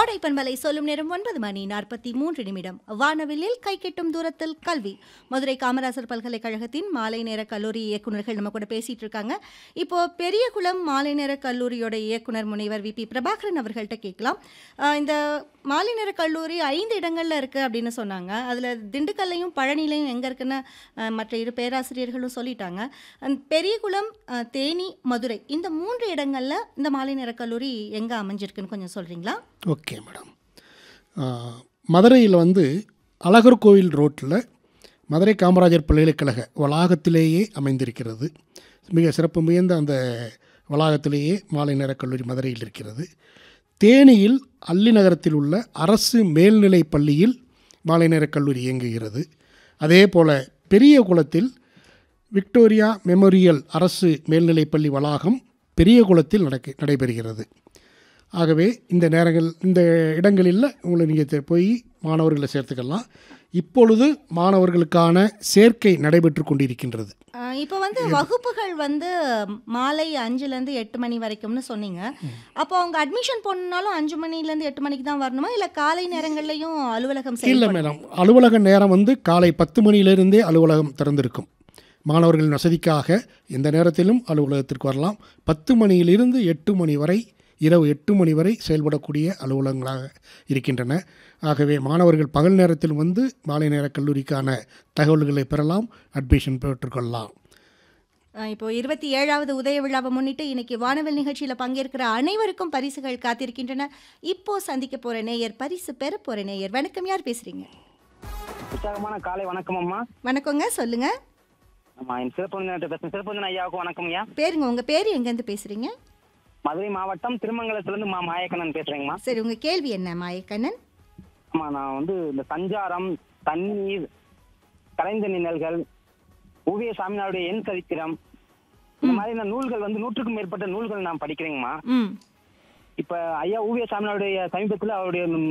கோடை பண்பலை சொல்லும் நேரம் ஒன்பது மணி நாற்பத்தி மூன்று நிமிடம் வானவில்லில் கைக்கெட்டும் தூரத்தில் கல்வி மதுரை காமராசர் பல்கலைக்கழகத்தின் மாலை நேர கல்லூரி இயக்குநர்கள் நம்ம கூட பேசிட்டு இருக்காங்க இப்போ பெரியகுளம் மாலை நேர கல்லூரியோட இயக்குனர் முனைவர் வி பி பிரபாகரன் அவர்கள்ட்ட கேட்கலாம் அஹ் இந்த மாலை நேர கல்லூரி ஐந்து இடங்கள்ல இருக்கு அப்படின்னு சொன்னாங்க அதுல திண்டுக்கல்லையும் பழனிலையும் எங்க இருக்குன்னு அஹ், மற்ற இரு பேராசிரியர்களும் சொல்லிட்டாங்க அந்த பெரியகுளம் அஹ், தேனி மதுரை இந்த மூன்று இடங்கள்ல இந்த மாலை நேர கல்லூரி எங்க அமைஞ்சிருக்குன்னு கொஞ்சம் சொல்றீங்களா ஓகே மேடம் மதுரையில் வந்து அழகர் கோவில் ரோட்டில் மதுரை காமராஜர் பல்கலைக்கழக வளாகத்திலேயே அமைந்திருக்கிறது மிக சிறப்பு மிகுந்த அந்த வளாகத்திலேயே மாலை நேர கல்லூரி மதுரையில் இருக்கிறது தேனியில் அல்லி நகரத்தில் உள்ள அரசு மேல்நிலைப் பள்ளியில் மாலை நேர கல்லூரி இயங்குகிறது அதே போல் பெரிய குளத்தில் விக்டோரியா மெமோரியல் அரசு மேல்நிலைப்பள்ளி வளாகம் பெரிய குளத்தில் நடக்க நடைபெறுகிறது ஆகவே இந்த நேரங்கள் இந்த இடங்களில் உங்களை நீங்கள் போய் மாணவர்களை சேர்த்துக்கலாம் இப்பொழுது மாணவர்களுக்கான சேர்க்கை நடைபெற்று கொண்டிருக்கின்றது அஹ் இப்போ வந்து வகுப்புகள் வந்து மாலை அஞ்சுலேருந்து எட்டு மணி வரைக்கும்னு சொன்னீங்க அப்போ அவங்க அட்மிஷன் போடணுனாலும் அஞ்சு மணிலேருந்து எட்டு மணிக்கு தான் வரணுமா இல்லை காலை நேரங்கள்லையும் அலுவலகம் இல்லை செயல்படும் மேடம் அலுவலக நேரம் வந்து காலை பத்து மணியிலிருந்தே அலுவலகம் திறந்திருக்கும் மாணவர்களின் வசதிக்காக எந்த நேரத்திலும் அலுவலகத்திற்கு வரலாம் பத்து மணியிலிருந்து எட்டு மணி வரை இரவு எட்டு மணி வரை செயல்படக்கூடிய அலுவலகங்களாக இருக்கின்றன ஆகவே மாணவர்கள் பகல் நேரத்தில் வந்து மாலை நேர கல்லூரிக்கான தகவல்களை பெறலாம் அட்மிஷன் பெற்றுக்கொள்ளலாம் அஹ் இப்போ இருபத்தி ஏழாவது உதய விழாவை முன்னிட்டு இன்னைக்கு வானவில் நிகழ்ச்சியில் பங்கேற்கிற அனைவருக்கும் பரிசுகள் காத்திருக்கின்றன இப்போ சந்திக்க போற நேயர் பரிசு பெற போற நேயர் வணக்கம் யார் பேசுறீங்க உற்சாகமான காலை வணக்கம் அம்மா வணக்கங்க சொல்லுங்க ஆமா என் சிறப்பு பேசுறேன் சிறப்பு ஐயாவுக்கு வணக்கம் ஐயா பேருங்க உங்க பேர் எங்கேருந்து பேசுறீங்க மதுரை மாவட்டம் திருமங்கலத்திலிருந்து மா மாயக்கண்ணன் பேசுறேங்கம்மா சரி உங்க கேள்வி என்ன மாயக்கண்ணன் ஆமா நான் வந்து இந்த சஞ்சாரம் தண்ணீர் கலைந்த நிழல்கள் ஓவிய சாமினாருடைய எண் சரித்திரம் இந்த மாதிரி நான் நூல்கள் வந்து நூற்றுக்கும் மேற்பட்ட நூல்கள் நான் படிக்கிறேங்கம்மா ம் இப்ப ஐயா ஓவிய சாமினாருடைய சமீபத்தில் அவருடைய